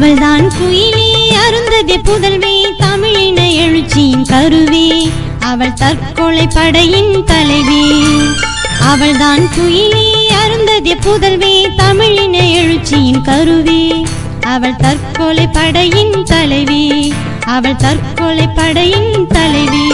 அவள்தான் குயிலே அருந்ததி புதல்வி தமிழின எழுச்சியின் கருவி அவள் தற்கொலை படையின் தலைவி அவள்தான் குயிலே அருந்ததி புதல்வி தமிழின எழுச்சியின் கருவி அவள் தற்கொலை படையின் தலைவி அவள் தற்கொலை படையின் தலைவி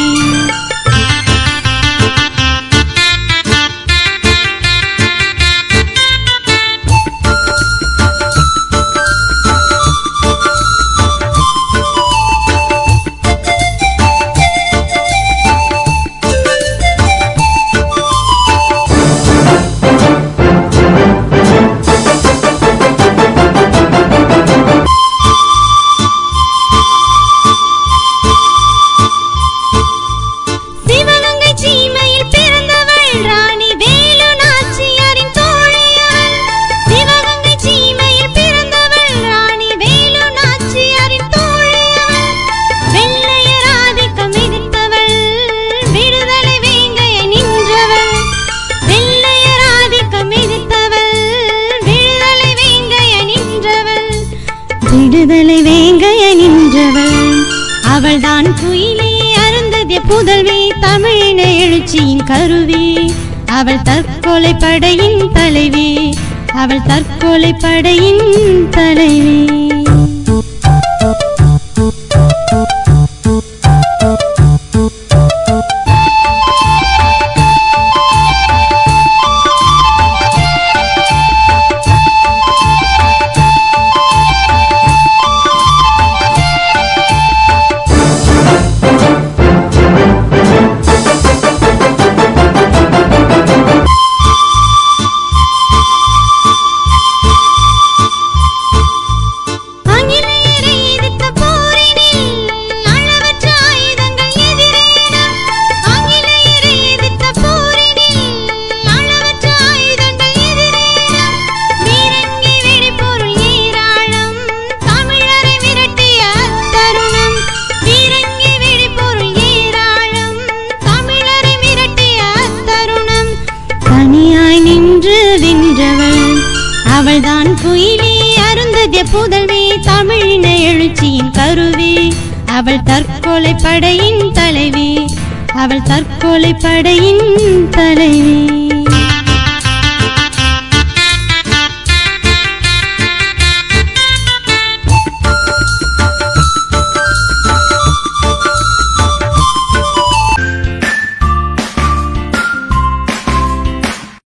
சிவகங்கை சீமையில் பிறந்தவள் ராணி வேலு நாச்சியாரின் தோழியவள் சிவகங்கை சீமையில் பிறந்தவள் ராணி வேலு நாச்சியாரின் தோழியவள் வெள்ளையர் ஆதிக்கம் எதிர்த்தவள் விடுதலை வேங்கையை நின்றவள் வெள்ளையர் ஆதிக்கம் எதிர்த்தவள் விடுதலை வேங்கையை நின்றவள் விடுதலை வேங்கைய நின்றவள் அவள்தான் குயிலே அருந்ததிய புதல்வி தமிழின எழுச்சியின் கருவி அவள் தற்கொலை படையின் தலைவி அவள் தற்கொலை படையின் தலைவி ஆங்கிலேயரை எதிர்த்த போரினில் அளவற்ற ஆயுதங்கள் எதிரேன ஆங்கிலேயரை எதிர்த்த போரினில் அளவற்ற ஆயுதங்கள் எதிரேன வீரங்கி வெடிபொருள் ஏராளம் தமிழரை விரட்டிய அத்தருணம் வீரங்கி வெடிபொருள் ஏராளம் தமிழரை விரட்டிய அத்தருணம் தனியாய் நின்று வென்றவள் அவள்தான் குயிலே அருந்ததிய புதல்வி தமிழின எழுச்சியின் கருவி அவள் தற்கொலை படையின் தலைவி அவள் தற்கொலை படையின் தலைவி